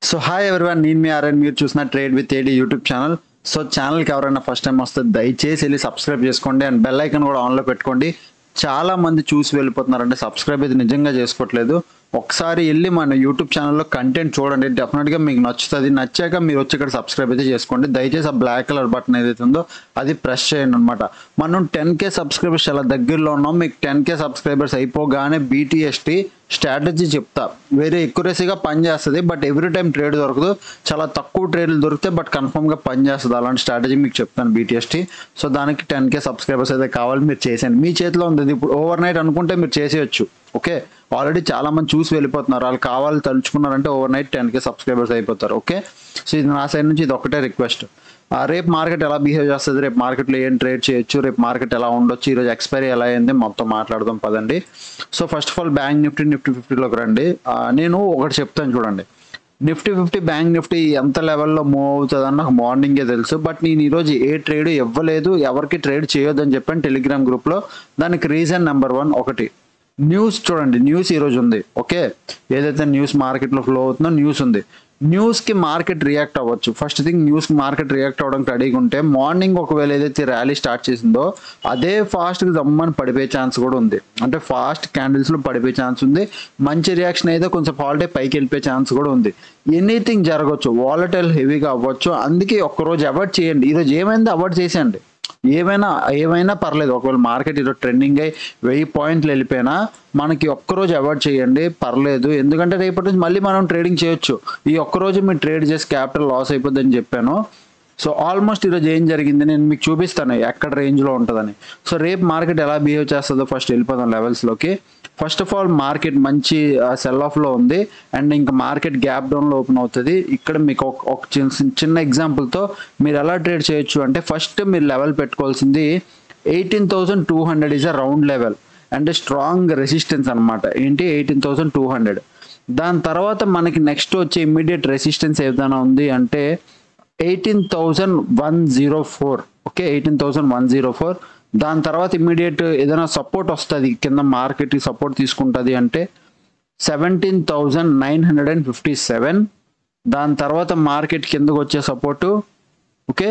so hi everyone నేను మీ ఆర్ఎన్ మీరు చూసిన trade with AD YouTube channel so ఛానల్కి ఎవరైనా ఫస్ట్ టైం వస్తే దయచేసి వెళ్ళి సబ్స్క్రైబ్ చేసుకోండి అండ్ బెల్ ఐకన్ కూడా ఆన్లో పెట్టుకోండి చాలా మంది చూసి వెళ్ళిపోతున్నారు అంటే సబ్స్క్రైబ్ అయితే నిజంగా చేసుకోవట్లేదు ఒకసారి వెళ్ళి మన యూట్యూబ్ ఛానల్లో కంటెంట్ చూడండి డెఫినెట్గా మీకు నచ్చుతుంది నచ్చాక మీరు వచ్చి ఇక్కడ సబ్స్క్రైబ్ అయితే చేసుకోండి దయచేసి ఆ బ్లాక్ కలర్ బటన్ ఏదైతే ఉందో అది ప్రెస్ చేయండి అనమాట మనం టెన్ కే సబ్స్క్రైబర్స్ చాలా దగ్గరలో ఉన్నాం మీకు టెన్ కే సబ్స్క్రైబర్స్ అయిపోగానే బీటీఎస్టీ స్ట్రాటజీ చెప్తా వేరే ఎక్కువరేసీగా పనిచేస్తుంది బట్ ఎవ్రీ టైం ట్రేడ్ దొరకదు చాలా తక్కువ ట్రేడ్లు దొరికితే బట్ కన్ఫర్మ్గా పనిచేస్తుంది అలాంటి స్ట్రాటజీ మీకు చెప్తాను బీటీఎస్టీ సో దానికి టెన్ కే సబ్స్క్రైబర్స్ అయితే కావాలి మీరు చేసేయండి మీ చేతిలో ఉంది ఇది ఇప్పుడు ఓవర్ నైట్ అనుకుంటే మీరు చేసేయచ్చు ఓకే ఆల్రెడీ చాలా మంది చూసి వెళ్ళిపోతున్నారు వాళ్ళు కావాలి తలుచుకున్నారంటే overnight ten K subscribers అయిపోతారు ఓకే సో ఇది నా సైడ్ నుంచి ఇది ఒకటే రిక్వెస్ట్ ఆ, రేపు మార్కెట్ ఎలా బిహేవ్ చేస్తుంది రేపు మార్కెట్లో ఏం ట్రేడ్ చేయొచ్చు రేపు మార్కెట్ ఎలా ఉండొచ్చు ఈరోజు ఎక్స్పైరీ ఎలా అయింది మొత్తం మాట్లాడదాం పదండి so first of all bank nifty nifty ఫిఫ్టీలోకి రండి ఆ, నేను ఒకటి చెప్తాను చూడండి నిఫ్టీ ఫిఫ్టీ బ్యాంక్ నిఫ్టీ ఎంత లెవెల్లో మూవ్ అవుతుందని నాకు మార్నింగే తెలుసు బట్ నేను ఈరోజు ఏ ట్రేడ్ ఇవ్వలేదు ఎవరికి ట్రేడ్ చేయొద్దని చెప్పాను టెలిగ్రామ్ గ్రూప్లో దానికి రీజన్ నెంబర్ వన్ ఒకటి న్యూస్ చూడండి న్యూస్ ఈరోజు ఉంది ఓకే ఏదైతే న్యూస్ మార్కెట్లో ఫ్లో అవుతుందో న్యూస్ ఉంది న్యూస్కి మార్కెట్ రియాక్ట్ అవ్వచ్చు ఫస్ట్ థింగ్ న్యూస్కి మార్కెట్ రియాక్ట్ అవ్వడానికి రెడీగా ఉంటే మార్నింగ్ ఒకవేళ ఏదైతే ర్యాలీ స్టార్ట్ చేసిందో అదే ఫాస్ట్గా దమ్మని పడిపోయే ఛాన్స్ కూడా ఉంది అంటే ఫాస్ట్ క్యాండిల్స్లో పడిపోయే ఛాన్స్ ఉంది మంచి రియాక్షన్ అయితే కొంచెం హాలిడే పైకి వెళ్ళిపోయే ఛాన్స్ కూడా ఉంది ఎనీథింగ్ జరగవచ్చు వాలటైల్ హెవీగా అవ్వచ్చు అందుకే ఒక్కరోజు అవాయిడ్ చేయండి ఈరోజు ఏమైంది అవాయిడ్ చేసేయండి ఏమైనా ఏమైనా పర్లేదు ఒకవేళ మార్కెట్ ఈరోజు ట్రెండింగ్ అయ్యి వెయ్యి పాయింట్లు వెళ్ళిపోయినా మనకి ఒక్కరోజు అవాయిడ్ చేయండి పర్లేదు ఎందుకంటే రేపటి నుంచి మళ్ళీ మనం ట్రేడింగ్ చేయొచ్చు ఈ ఒక్కరోజు మీరు ట్రేడ్ చేసి క్యాపిటల్ లాస్ అయిపోద్దని చెప్పాను సో ఆల్మోస్ట్ ఈరోజు ఏం జరిగింది నేను మీకు చూపిస్తాను ఎక్కడ రేంజ్లో ఉంటుందని సో రేపు మార్కెట్ ఎలా బిహేవ్ చేస్తుందో ఫస్ట్ వెళ్ళిపోదాం లెవెల్స్లోకి ఫస్ట్ ఆఫ్ ఆల్ మార్కెట్ మంచి సెల్ ఆఫ్లో ఉంది అండ్ ఇంకా మార్కెట్ గ్యాప్ డౌన్లో ఓపెన్ అవుతుంది ఇక్కడ మీకు ఒక ఒక చిన్న చిన్న ఎగ్జాంపుల్తో మీరు ఎలా ట్రేడ్ చేయొచ్చు అంటే ఫస్ట్ మీరు లెవెల్ పెట్టుకోవాల్సింది eighteen thousand two hundred is a round level అంటే స్ట్రాంగ్ రెసిస్టెన్స్ అనమాట ఏంటి ఎయిటీన్ థౌసండ్ టూ హండ్రెడ్ దాని తర్వాత మనకి నెక్స్ట్ వచ్చే ఇమ్మీడియట్ రెసిస్టెన్స్ ఏదైనా ఉంది అంటే eighteen thousand one zero four okay eighteen thousand one zero four దాని తర్వాత ఇమ్మీడియట్ ఏదైనా సపోర్ట్ వస్తుంది కింద మార్కెట్కి సపోర్ట్ తీసుకుంటుంది అంటే seventeen thousand nine hundred and fifty seven దాని తర్వాత మార్కెట్ కిందకు వచ్చే support okay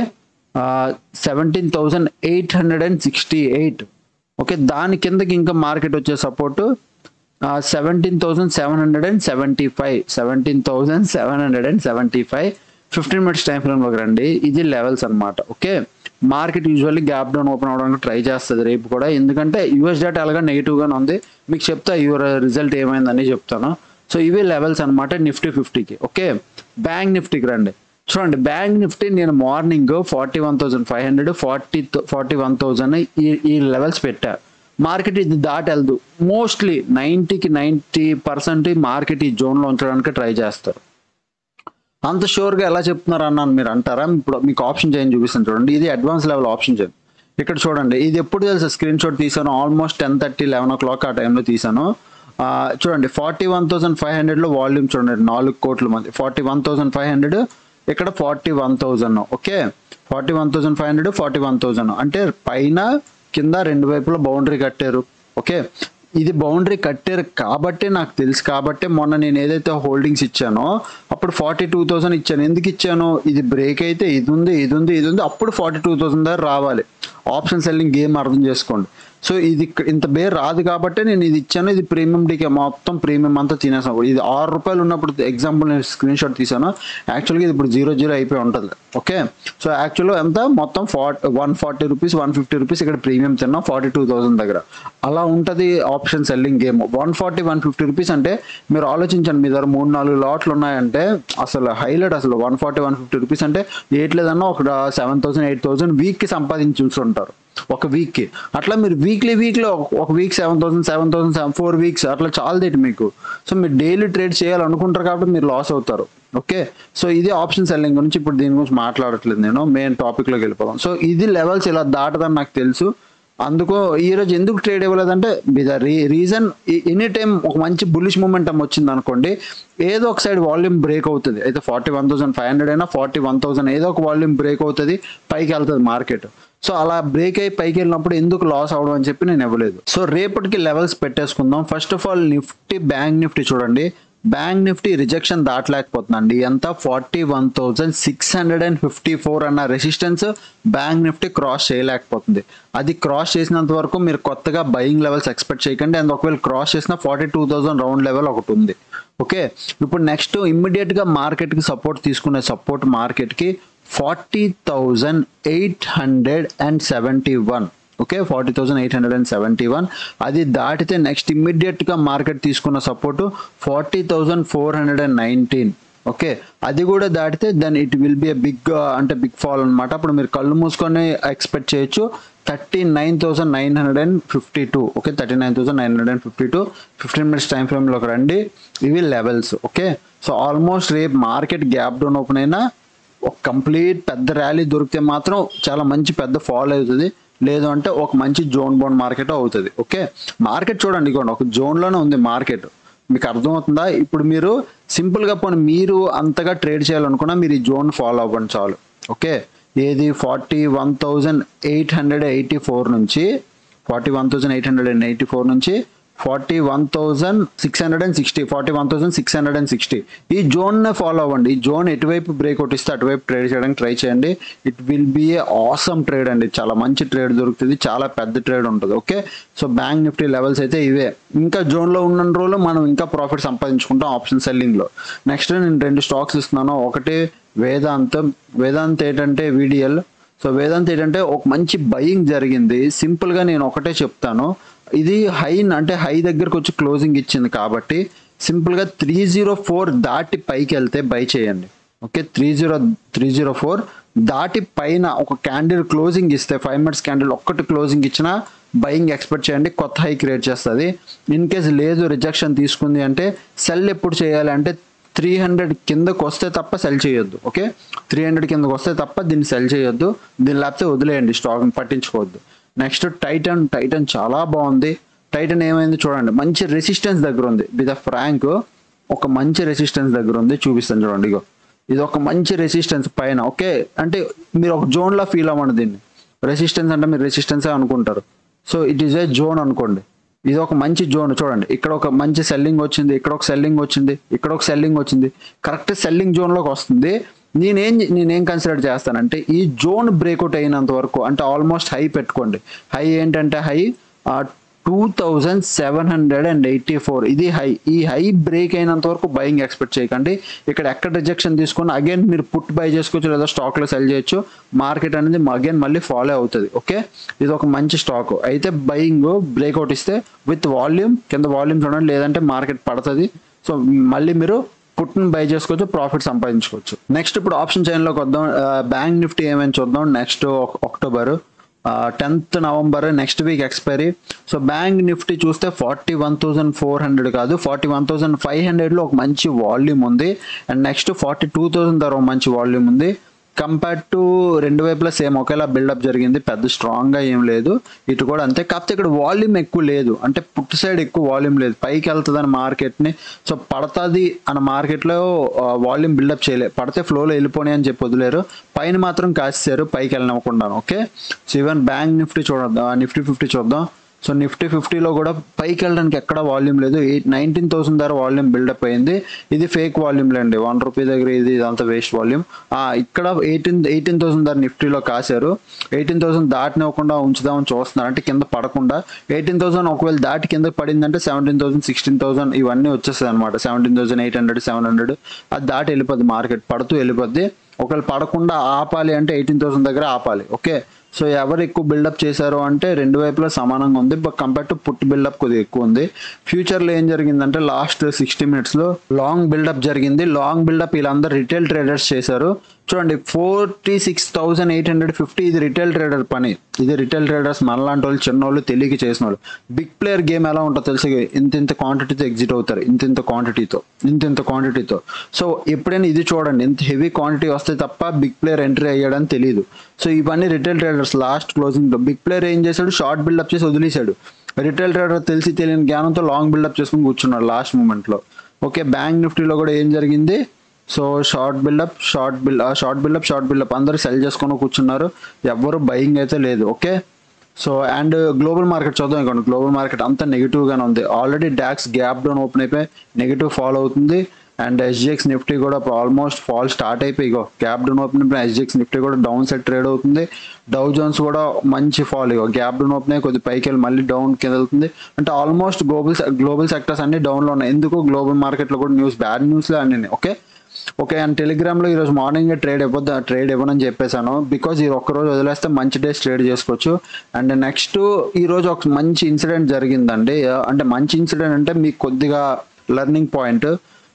seventeen thousand eight hundred and sixty eight okay దాని కిందకి ఇంకా మార్కెట్ వచ్చే support seventeen thousand seven hundred and seventy five seventeen thousand seven hundred and seventy five fifteen minutes time ఫ్రేమ్లోకి రండి ఇది లెవెల్స్ అనమాట okay market usually gap down open అవడానికి try చేస్తుంది రేపు కూడా ఎందుకంటే యూఎస్ డేటా అలాగా నెగిటివ్గానే ఉంది మీకు చెప్తా యువర్ రిజల్ట్ ఏమైందని చెప్తాను సో ఇవే లెవెల్స్ అనమాట నిఫ్టీ ఫిఫ్టీకి ఓకే బ్యాంక్ నిఫ్టీకి రండి చూడండి బ్యాంక్ నిఫ్టీ నేను morning forty one thousand five hundred forty forty one thousand ఈ ఈ లెవెల్స్ పెట్టా మార్కెట్ ఇది దాటి వెళ్దు మోస్ట్లీ నైంటీకి నైంటీ పర్సెంట్ మార్కెట్ ఈ జోన్లో ఉంచడానికి ట్రై చేస్తారు అంత షూర్గా ఎలా చెప్తున్నారు అన్నాను మీరు అంటారా ఇప్పుడు మీకు ఆప్షన్ చేయండి చూపిస్తాను చూడండి ఇది అడ్వాన్స్ లెవెల్ ఆప్షన్ చేయండి ఇక్కడ చూడండి ఇది ఎప్పుడు తెలుసు స్క్రీన్ షాట్ తీసాను almost ten thirty eleven o'clock ఆ టైంలో తీసాను ఆ, చూడండి ఫార్టీ వన్ థౌసండ్ ఫైవ్ హండ్రెడ్లో వాల్యూమ్ చూడండి నాలుగు కోట్ల మంది forty one thousand five hundred ఇక్కడ forty one thousand okay forty one thousand five hundred forty one thousand అంటే పైన కింద రెండు వైపులా బౌండరీ కట్టారు ఓకే ఇది బౌండరీ కట్టారు కాబట్టి నాకు తెలుసు కాబట్టి మొన్న నేను ఏదైతే హోల్డింగ్స్ ఇచ్చానో అప్పుడు ఫార్టీ టూ థౌసండ్ ఇచ్చాను ఎందుకు ఇచ్చాను ఇది బ్రేక్ అయితే ఇది ఉంది ఇది ఉంది ఇది ఉంది అప్పుడు ఫార్టీ టూ థౌసండ్ దగ్గర రావాలి ఆప్షన్ సెల్లింగ్ గేమ్ అర్థం చేసుకోండి సో ఇది ఇక్క- ఇంత బేర్ రాదు కాబట్టి నేను ఇది ఇచ్చాను ఇది ప్రీమియం డీకే మొత్తం ప్రీమియం అంతా తినేసాను ఇది ఆరు రూపాయలు ఉన్నప్పుడు ఎగ్జాంపుల్ నేను స్క్రీన్ షాట్ తీసాను యాక్చువల్గా ఇది ఇప్పుడు జీరో జీరో అయిపోయి ఉంటుంది ఓకే సో యాక్చువల్గా ఎంత మొత్తం forty one forty rupees one fifty rupees ఇక్కడ ప్రీమియం తిన్నాం ఫార్టీ టూ థౌసండ్ దగ్గర అలా ఉంటుంది option selling game one forty one fifty rupees అంటే మీరు ఆలోచించండి మీ దగ్గర మూడు నాలుగు లాట్లు ఉన్నాయంటే అసలు హైలైట్ అసలు one forty one fifty rupees అంటే ఎయిట్ లేదన్నా ఒక సెవెన్ థౌసండ్ ఎయిట్ థౌసండ్ వీక్కి సంపాదించి చూస్తుంటారు ఒక వీక్కి అట్లా మీరు వీక్లీ వీక్లో ఒక week seven thousand seven thousand seven four weeks అట్లా చాలదేటి మీకు సో మీరు డైలీ ట్రేడ్ చేయాలనుకుంటారు కాబట్టి మీరు లాస్ అవుతారు ఓకే సో ఇది ఆప్షన్ సెల్లింగ్ గురించి ఇప్పుడు దీని గురించి మాట్లాడట్లేదు నేను మెయిన్ టాపిక్లోకి వెళ్ళిపోదాం సో ఇది లెవెల్స్ ఇలా దాటదని నాకు తెలుసు అందుకు ఈరోజు ఎందుకు ట్రేడ్ ఇవ్వలేదంటే రీ రీజన్ ఎనీ టైం ఒక మంచి బుల్లిష్ మూమెంటం వచ్చింది అనుకోండి ఏదో ఒక సైడ్ వాల్యూమ్ బ్రేక్ అవుతుంది అయితే forty one thousand five hundred అయినా ఫార్టీ వన్ థౌసండ్ ఏదో ఒక వాల్యూమ్ బ్రేక్ అవుతుంది పైకి వెళ్తుంది మార్కెట్ సో అలా బ్రేక్ అయి పైకి వెళ్ళినప్పుడు ఎందుకు లాస్ అవడం అని చెప్పి నేను ఇవ్వలేదు సో రేపటికి లెవెల్స్ పెట్టేసుకుందాం first of all Nifty bank Nifty చూడండి బ్యాంక్ నిఫ్టీ రిజెక్షన్ దాటలేకపోతుందండి ఎంత forty one thousand six hundred and fifty four అన్న రెసిస్టెన్స్ బ్యాంక్ నిఫ్టీ క్రాస్ చేయలేకపోతుంది అది క్రాస్ చేసినంత వరకు మీరు కొత్తగా బయింగ్ లెవెల్స్ ఎక్స్పెక్ట్ చేయకండి అండ్ ఒకవేళ క్రాస్ చేసిన forty two thousand round level ఒకటి ఉంది ఓకే ఇప్పుడు నెక్స్ట్ ఇమ్మీడియట్గా మార్కెట్కి సపోర్ట్ తీసుకునే సపోర్ట్ మార్కెట్కి forty thousand eight hundred and seventy one okay forty thousand eight hundred and seventy one అది దాటితే నెక్స్ట్ ఇమ్మీడియట్గా మార్కెట్ తీసుకున్న support forty thousand four hundred and nineteen okay అది కూడా దాటితే then it will be a big అంటే big fall అనమాట అప్పుడు మీరు కళ్ళు మూసుకొని ఎక్స్పెక్ట్ చేయొచ్చు thirty nine thousand nine hundred and fifty two okay thirty nine thousand nine hundred and fifty two fifteen minutes time ఫ్రేమ్లోకి రండి ఇవి లెవెల్స్ ఓకే సో ఆల్మోస్ట్ రేపు మార్కెట్ గ్యాప్ డౌన్ ఓపెన్ అయినా ఒక కంప్లీట్ పెద్ద ర్యాలీ దొరికితే మాత్రం చాలా మంచి పెద్ద ఫాల్ అవుతుంది లేదు అంటే ఒక మంచి జోన్ బౌండ్ మార్కెట్ అవుతుంది ఓకే మార్కెట్ చూడండి ఇవ్వండి ఒక జోన్లోనే ఉంది మార్కెట్ మీకు అర్థమవుతుందా ఇప్పుడు మీరు సింపుల్గా పోనీ మీరు అంతగా ట్రేడ్ చేయాలనుకున్నా మీరు ఈ జోన్ ఫాలో అవ్వండి చాలు ఓకే ఏది forty one thousand eight hundred eighty four నుంచి forty one thousand eight hundred and eighty four నుంచి forty one thousand six hundred and sixty forty one thousand six hundred and sixty ఈ జోన్నే follow అవ్వండి ఈ zone ఎటువైపు breakout ఇస్తే అటువైపు trade చేయడానికి ట్రై చేయండి it will be a awesome trade అండి చాలా మంచి ట్రేడ్ దొరుకుతుంది చాలా పెద్ద ట్రేడ్ ఉంటుంది okay so bank Nifty levels అయితే ఇవే ఇంకా జోన్లో ఉన్న రోజులు మనం ఇంకా ప్రాఫిట్ సంపాదించుకుంటాం ఆప్షన్ సెల్లింగ్లో నెక్స్ట్ నేను రెండు స్టాక్స్ ఇస్తున్నాను ఒకటి వేదాంతం వేదాంత్ ఏంటంటే వీడిఎల్ సో వేదాంత్ ఏంటంటే ఒక మంచి బయింగ్ జరిగింది సింపుల్గా నేను ఒకటే చెప్తాను ఇది హై అంటే హై దగ్గరకు వచ్చి క్లోజింగ్ ఇచ్చింది కాబట్టి సింపుల్గా త్రీ జీరో ఫోర్ దాటి పైకి వెళ్తే బై చేయండి okay three zero three zero four దాటి పైన ఒక క్యాండిల్ క్లోజింగ్ ఇస్తే ఫైవ్ మినిట్స్ క్యాండిల్ ఒక్కటి క్లోజింగ్ ఇచ్చినా బయింగ్ ఎక్స్పెక్ట్ చేయండి కొత్త హై క్రియేట్ చేస్తుంది ఇన్ కేస్ లేదు రిజెక్షన్ తీసుకుంది అంటే సెల్ ఎప్పుడు చేయాలి అంటే త్రీ హండ్రెడ్ కిందకు వస్తే తప్ప సెల్ చేయొద్దు ఓకే త్రీ హండ్రెడ్ కిందకు వస్తే తప్ప దీన్ని సెల్ చేయొద్దు దీన్ని లేకపోతే వదిలేయండి స్టాక్ పట్టించుకోవద్దు నెక్స్ట్ టైటన్ టైటన్ చాలా బాగుంది టైటన్ ఏమైంది చూడండి మంచి రెసిస్టెన్స్ దగ్గర ఉంది విత్ ఫ్రాంక్ ఒక మంచి రెసిస్టెన్స్ దగ్గర ఉంది చూపిస్తాను చూడండి ఇగో ఇది ఒక మంచి రెసిస్టెన్స్ పైన ఓకే అంటే మీరు ఒక జోన్లో ఫీల్ అవ్వండి దీన్ని రెసిస్టెన్స్ అంటే మీరు రెసిస్టెన్సే అనుకుంటారు so it is a zone అనుకోండి ఇది ఒక మంచి జోన్ చూడండి ఇక్కడ ఒక మంచి సెల్లింగ్ వచ్చింది ఇక్కడ ఒక సెల్లింగ్ వచ్చింది ఇక్కడ ఒక సెల్లింగ్ వచ్చింది కరెక్ట్ సెల్లింగ్ జోన్లోకి వస్తుంది నేనేం నేనేం కన్సిడర్ చేస్తానంటే ఈ జోన్ బ్రేక్అవుట్ అయినంత వరకు అంటే ఆల్మోస్ట్ హై పెట్టుకోండి హై ఏంటంటే high two thousand seven hundred and eighty four ఇది హై ఈ హై బ్రేక్ అయినంత వరకు బయింగ్ ఎక్స్పెక్ట్ చేయకండి ఇక్కడ ఎక్కడ రిజెక్షన్ తీసుకొని అగైన్ మీరు పుట్ బై చేసుకోవచ్చు లేదా స్టాక్లో సెల్ చేయొచ్చు మార్కెట్ అనేది అగైన్ మళ్ళీ ఫాలో అవుతుంది ఓకే ఇది ఒక మంచి స్టాక్ అయితే బయింగ్ బ్రేక్అవుట్ ఇస్తే విత్ వాల్యూమ్ కింద వాల్యూమ్ చూడండి లేదంటే మార్కెట్ పడుతుంది సో మళ్ళీ మీరు పుట్ని బై చేసుకోవచ్చు ప్రాఫిట్ సంపాదించుకోవచ్చు నెక్స్ట్ ఇప్పుడు ఆప్షన్ చైన్లోకి వద్దాం బ్యాంక్ నిఫ్టీ ఏమైనా చూద్దాం next October tenth November next week expiry so bank Nifty చూస్తే forty one thousand four hundred కాదు ఫార్టీ వన్ థౌసండ్ ఫైవ్ హండ్రెడ్లో ఒక మంచి వాల్యూమ్ ఉంది and next forty two thousand ధర ఒక మంచి వాల్యూమ్ ఉంది కంపేర్ టు రెండు వైపులా సేమ్ ఒకేలా బిల్డప్ జరిగింది పెద్ద స్ట్రాంగ్గా ఏం లేదు ఇటు కూడా అంతే కాకపోతే ఇక్కడ వాల్యూమ్ ఎక్కువ లేదు అంటే పుట్టు సైడ్ ఎక్కువ వాల్యూమ్ లేదు పైకి వెళ్తుంది అని మార్కెట్ని సో పడుతుంది అన్న మార్కెట్లో వాల్యూమ్ బిల్డప్ చేయలేదు పడితే ఫ్లోలో వెళ్ళిపోయి అని చెప్పి వదిలేరు పైన మాత్రం కాసేసారు పైకి వెళ్ళనివ్వకుండాను okay so even bank Nifty చూడద్దాం నిఫ్టీ ఫిఫ్టీ చూద్దాం సో నిఫ్టీ ఫిఫ్టీలో కూడా పైకి వెళ్ళడానికి ఎక్కడ వాల్యూమ్ లేదు ఎయిట్ నైన్టీన్ థౌసండ్ ధర వాల్యూమ్ బిల్డప్ అయింది ఇది ఫేక్ వాల్యూమ్ లేండి వన్ రూపీ దగ్గర ఇది ఇదంతా వేస్ట్ వాల్యూమ్ ఇక్కడ ఎయిటీన్ ఎయిటీన్ థౌసండ్ ధర నిఫ్టీలో కాశారు ఎయిటీన్ థౌసండ్ దాటినివ్వకుండా ఉంచుదామని చూస్తున్నారు అంటే కింద పడకుండా ఎయిటీన్ థౌసండ్ ఒకవేళ దాటి కింద పడిందంటే సెవెంటీన్ థౌసండ్ సిక్స్టీన్ థౌసండ్ ఇవన్నీ వచ్చేస్తాయి అనమాట seventeen thousand eight hundred seven hundred అది దాటి వెళ్ళిపోద్ది మార్కెట్ పడుతూ వెళ్ళిపోద్ది ఒకవేళ పడకుండా ఆపాలి అంటే ఎయిటీన్ థౌసండ్ దగ్గర ఆపాలి ఓకే సో ఎవరు ఎక్కువ బిల్డప్ చేశారు అంటే రెండు వైపులా సమానంగా ఉంది but compare to put buildup కొద్దిగా ఎక్కువ ఉంది ఫ్యూచర్లో ఏం జరిగిందంటే లాస్ట్ సిక్స్టీ మినిట్స్లో లాంగ్ బిల్డప్ జరిగింది లాంగ్ బిల్డప్ వీళ్ళందరూ రిటైల్ ట్రేడర్స్ చేశారు చూడండి forty six thousand eight hundred fifty ఇది రిటైల్ ట్రేడర్ పని ఇది రిటైల్ ట్రేడర్స్ మనలాంటి వాళ్ళు చిన్న వాళ్ళు తెలియక చేసిన వాళ్ళు బిగ్ ప్లేయర్ గేమ్ ఎలా ఉంటుందో తెలిసి ఇంత ఇంత క్వాంటిటీతో ఎగ్జిట్ అవుతారు ఇంత ఇంత క్వాంటిటీతో ఇంత ఇంత క్వాంటిటీతో సో ఎప్పుడైనా ఇది చూడండి ఇంత హెవీ క్వాంటిటీ వస్తే తప్ప బిగ్ ప్లేయర్ ఎంట్రీ అయ్యాడని తెలియదు సో ఇవన్నీ రిటైల్ ట్రేడర్స్ లాస్ట్ క్లోజింగ్లో బిగ్ ప్లేయర్ ఏం చేశాడు షార్ట్ బిల్డప్ చేసి వదిలేశాడు రిటైల్ ట్రేడర్ తెలిసి తెలియని జ్ఞానంతో లాంగ్ బిల్డప్ చేసుకుని కూర్చున్నాడు లాస్ట్ మూమెంట్లో ఓకే బ్యాంక్ నిఫ్టీలో కూడా ఏం జరిగింది so short buildup short build short buildup short buildup అందరూ సెల్ చేసుకొని కూర్చున్నారు ఎవ్వరు బయింగ్ అయితే లేదు okay so and global market చూద్దాం ఇక్కడ గ్లోబల్ మార్కెట్ అంతా నెగిటివ్ గానే ఉంది already DAX gap down open అయిపోయి నెగిటివ్ ఫాలో అవుతుంది అండ్ ఎస్జిఎక్స్ నిఫ్టీ కూడా ఆల్మోస్ట్ ఫాల్ స్టార్ట్ అయిపోయి ఇగో గ్యాప్ డౌన్ ఓపెన్ అయిపోయి ఎస్జిఎక్స్ నిఫ్టీ కూడా డౌన్ సైడ్ ట్రేడ్ అవుతుంది డౌ జోన్స్ కూడా మంచి ఫాల్ ఇగో గ్యాప్ డౌన్ ఓపెన్ అయ్యి కొద్ది పైకి వెళ్ళి మళ్ళీ డౌన్ కింద వెళ్తుంది అంటే ఆల్మోస్ట్ గ్లోబల్ గ్లోబల్ సెక్టర్స్ అన్ని డౌన్లో ఉన్నాయి ఎందుకు గ్లోబల్ మార్కెట్లో కూడా న్యూస్ బ్యాడ్ న్యూస్లే అన్ని ఓకే ఓకే అండ్ టెలిగ్రామ్లో ఈరోజు మార్నింగ్ ట్రేడ్ ఇవ్వద్దు ట్రేడ్ ఇవ్వనని చెప్పేశాను బికాజ్ ఈ ఒక్కరోజు వదిలేస్తే మంచి డేస్ ట్రేడ్ చేసుకోవచ్చు అండ్ నెక్స్ట్ ఈరోజు ఒక మంచి ఇన్సిడెంట్ జరిగిందండి అంటే మంచి ఇన్సిడెంట్ అంటే మీకు కొద్దిగా లెర్నింగ్ పాయింట్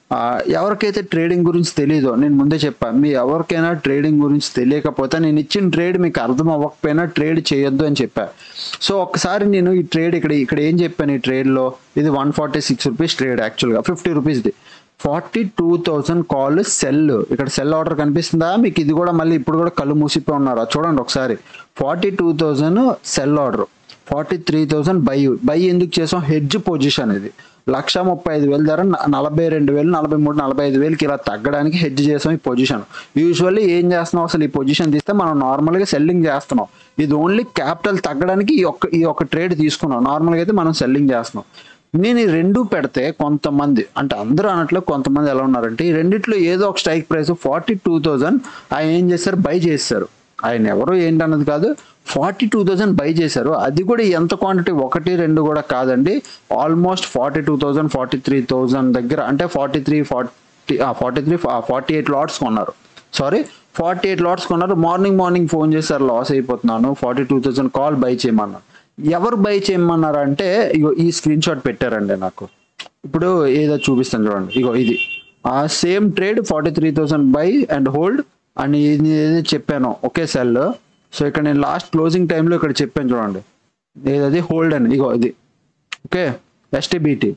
ఎవరికైతే ట్రేడింగ్ గురించి తెలియదో నేను ముందే చెప్పాను మీ ఎవరికైనా ట్రేడింగ్ గురించి తెలియకపోతే నేను ఇచ్చిన ట్రేడ్ మీకు అర్థం అవ్వకపోయినా ట్రేడ్ చేయొద్దు అని చెప్పా సో ఒకసారి నేను ఈ ట్రేడ్ ఇక్కడ ఇక్కడ ఏం చెప్పాను ఈ ట్రేడ్లో ఇది one forty six rupees trade యాక్చువల్గా ఫిఫ్టీ రూపీస్ది forty two thousand call sell ఇక్కడ సెల్ ఆర్డర్ కనిపిస్తుందా మీకు ఇది కూడా మళ్ళీ ఇప్పుడు కూడా కళ్ళు మూసిపోయి ఉన్నారు చూడండి ఒకసారి forty two thousand sell order forty three thousand buy buy ఎందుకు చేసాం హెడ్జ్ పొజిషన్ ఇది లక్ష ముప్పై ఐదు వేల ధర న- నలభై రెండు వేలు నలభై మూడు నలభై ఐదు వేలకి ఇలా తగ్గడానికి హెడ్జ్ చేసాం ఈ పొజిషన్ యూజువల్లీ ఏం చేస్తున్నాం అసలు ఈ పొజిషన్ తీస్తే మనం నార్మల్గా సెల్లింగ్ చేస్తున్నాం ఇది ఓన్లీ క్యాపిటల్ తగ్గడానికి ఈ ఒక్క ఈ ఒక్క ట్రేడ్ తీసుకున్నాం నార్మల్గా అయితే మనం సెల్లింగ్ చేస్తున్నాం నేను ఈ రెండు పెడితే కొంతమంది అంటే అందరూ అన్నట్లు కొంతమంది ఎలా ఉన్నారంటే ఈ రెండిట్లో ఏదో ఒక strike price forty two thousand ఆయన ఏం చేస్తారు బై చేస్తారు ఆయన ఎవరు ఏంటన్నది కాదు ఫార్టీ టూ థౌజండ్ బై చేశారు అది కూడా ఎంత క్వాంటిటీ ఒకటి రెండు కూడా కాదండి almost forty two thousand forty three thousand దగ్గర అంటే forty three forty forty three forty eight lots కొన్నారు సారీ ఫార్టీ ఎయిట్ లాట్స్ కొన్నారు మార్నింగ్ మార్నింగ్ ఫోన్ చేశారు లాస్ అయిపోతున్నాను forty two thousand call buy చేయమన్నారు ఎవరు బై చేయమన్నారు అంటే ఇగో ఈ స్క్రీన్ షాట్ పెట్టారండి నాకు ఇప్పుడు ఏదో చూపిస్తాను చూడండి ఇగో ఇది ఆ same trade forty three thousand buy and hold అని ఇది ఏది చెప్పాను ఒకే సెల్ సో ఇక్కడ నేను లాస్ట్ క్లోజింగ్ టైంలో ఇక్కడ చెప్పాను చూడండి ఏదది హోల్డ్ అని ఇగో ఇది ఓకే ఎస్టీబీటీ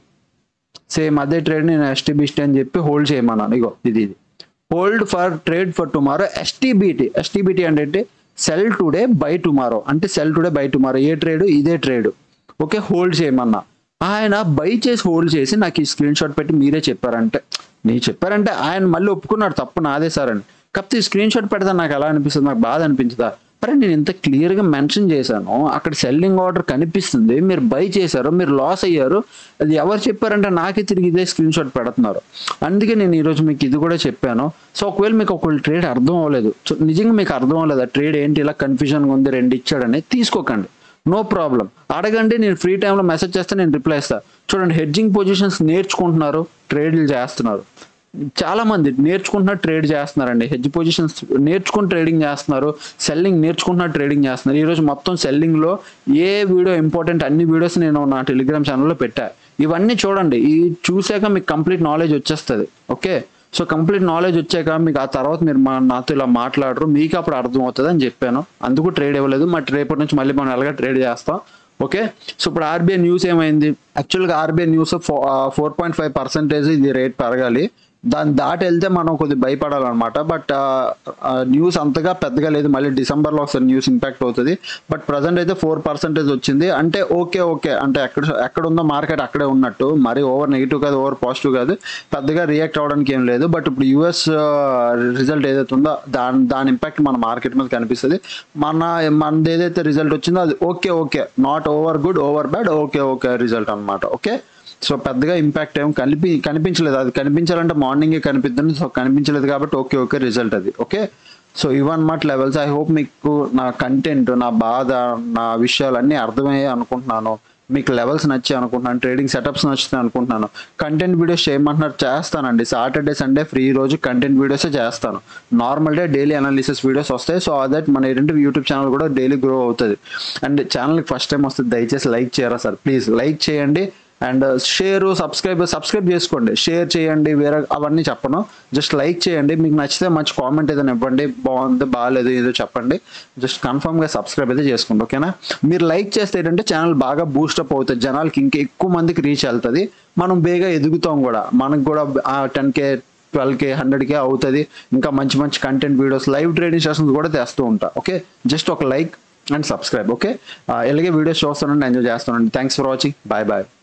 సేమ్ అదే ట్రేడ్ నేను ఎస్టీబీటీ అని చెప్పి హోల్డ్ చేయమన్నాను ఇగో ఇది ఇది hold for trade for tomorrow STBT STBT అంటే సెల్ టుడే బై టుమారో అంటే sell today buy tomorrow a trade ఇదే ట్రేడ్ ఓకే హోల్డ్ చేయమన్నా ఆయన బై చేసి హోల్డ్ చేసి నాకు ఈ స్క్రీన్ షాట్ పెట్టి మీరే చెప్పారంటే నీ చెప్పారంటే ఆయన మళ్ళీ ఒప్పుకున్నాడు తప్పు నాదే సార్ అని కాకపోతే ఈ స్క్రీన్ షాట్ పెడితే నాకు ఎలా అనిపిస్తుంది నాకు బాధ అనిపించదా అరే నేను ఇంత క్లియర్గా మెన్షన్ చేశాను అక్కడ సెల్లింగ్ ఆర్డర్ కనిపిస్తుంది మీరు బై చేశారు మీరు లాస్ అయ్యారు అది ఎవరు చెప్పారంటే నాకే తిరిగి ఇదే స్క్రీన్ షాట్ పెడుతున్నారు అందుకే నేను ఈరోజు మీకు ఇది కూడా చెప్పాను సో ఒకవేళ మీకు ఒకవేళ ట్రేడ్ అర్థం అవ్వలేదు సో నిజంగా మీకు అర్థం అవ్వలేదు ఆ ట్రేడ్ ఏంటి ఇలా కన్ఫ్యూజన్గా ఉంది రెండు ఇచ్చాడని తీసుకోకండి నో ప్రాబ్లం అడగండి నేను ఫ్రీ టైంలో మెసేజ్ చేస్తే నేను రిప్లై ఇస్తాను చూడండి హెడ్జింగ్ పొజిషన్స్ నేర్చుకుంటున్నారు ట్రేడ్లు చేస్తున్నారు చాలా మంది నేర్చుకుంటున్న ట్రేడ్ చేస్తున్నారండి హెడ్జ్ పొజిషన్స్ నేర్చుకుని ట్రేడింగ్ చేస్తున్నారు సెల్లింగ్ నేర్చుకుంటున్న ట్రేడింగ్ చేస్తున్నారు ఈరోజు మొత్తం సెల్లింగ్ లో ఏ వీడియో ఇంపార్టెంట్ అన్ని వీడియోస్ నేను నా టెలిగ్రామ్ ఛానల్లో పెట్టా ఇవన్నీ చూడండి ఈ చూసాక మీకు కంప్లీట్ నాలెడ్జ్ వచ్చేస్తుంది ఓకే సో కంప్లీట్ నాలెడ్జ్ వచ్చాక మీకు ఆ తర్వాత మీరు మా నాతో ఇలా మాట్లాడరు మీకు అప్పుడు అర్థం అవుతుంది అని చెప్పాను అందుకు ట్రేడ్ ఇవ్వలేదు మా రేపటి నుంచి మళ్ళీ మనం ఎలాగ ట్రేడ్ చేస్తాం ఓకే సో ఇప్పుడు ఆర్బీఐ న్యూస్ ఏమైంది యాక్చువల్గా RBI news four point five percentage ఇది రేట్ పెరగాలి దాన్ని దాటి వెళ్తే మనం కొద్దిగా భయపడాలన్నమాట బట్ న్యూస్ అంతగా పెద్దగా లేదు మళ్ళీ డిసెంబర్లో ఒకసారి న్యూస్ ఇంపాక్ట్ అవుతుంది బట్ ప్రజెంట్ అయితే ఫోర్ పర్సెంటేజ్ వచ్చింది అంటే ఓకే ఓకే అంటే ఎక్కడ ఎక్కడ ఉందో మార్కెట్ అక్కడే ఉన్నట్టు మరి ఓవర్ నెగిటివ్ కాదు ఓవర్ పాజిటివ్ కాదు పెద్దగా రియాక్ట్ అవ్వడానికి ఏం లేదు బట్ ఇప్పుడు యూఎస్ రిజల్ట్ ఏదైతే ఉందో దాని దాని ఇంపాక్ట్ మన మార్కెట్ మీద కనిపిస్తుంది మన మనది ఏదైతే రిజల్ట్ వచ్చిందో అది okay okay not over good over bad okay okay result అన్నమాట ఓకే సో పెద్దగా ఇంపాక్ట్ ఏం కనిపి కనిపించలేదు అది కనిపించాలంటే మార్నింగే కనిపిస్తుంది సో కనిపించలేదు కాబట్టి ఓకే ఓకే రిజల్ట్ అది ఓకే సో ఇవన్నమాట లెవెల్స్ ఐ హోప్ మీకు నా కంటెంట్ నా బాధ నా విషయాలన్నీ అర్థమయ్యాయి అనుకుంటున్నాను మీకు లెవెల్స్ నచ్చాయి అనుకుంటున్నాను ట్రేడింగ్ సెటప్స్ నచ్చుతాయి అనుకుంటున్నాను కంటెంట్ వీడియోస్ చేయమంటున్నారు చేస్తానండి సాటర్డే సండే ఫ్రీ రోజు కంటెంట్ వీడియోసే చేస్తాను normal day daily analysis videos వస్తాయి సో దట్ మన ఏంటంటే యూట్యూబ్ ఛానల్ కూడా డైలీ గ్రో అవుతుంది అండ్ ఛానల్కి ఫస్ట్ టైం వస్తుంది దయచేసి లైక్ చేయరా సార్ ప్లీజ్ లైక్ చేయండి అండ్ షేర్ సబ్స్క్రైబ్ సబ్స్క్రైబ్ చేసుకోండి షేర్ చేయండి వేరే అవన్నీ చెప్పను జస్ట్ లైక్ చేయండి మీకు నచ్చితే మంచి కామెంట్ ఏదైనా ఇవ్వండి బాగుంది బాగాలేదు ఏదో చెప్పండి జస్ట్ కన్ఫర్మ్గా సబ్స్క్రైబ్ అయితే చేసుకోండి ఓకేనా మీరు లైక్ చేస్తే ఏంటంటే ఛానల్ బాగా బూస్టప్ అవుతుంది జనాలకి ఇంకా ఎక్కువ మందికి రీచ్ వెళ్తుంది మనం బేగా ఎదుగుతాం కూడా మనకు కూడా ten K twelve K hundred K అవుతుంది ఇంకా మంచి మంచి content videos live trading sessions కూడా తెస్తూ ఉంటా ఓకే జస్ట్ ఒక లైక్ అండ్ సబ్స్క్రైబ్ ఓకే ఇలాగే వీడియోస్ చూస్తానండి ఎంజాయ్ చేస్తానండి thanks for watching bye bye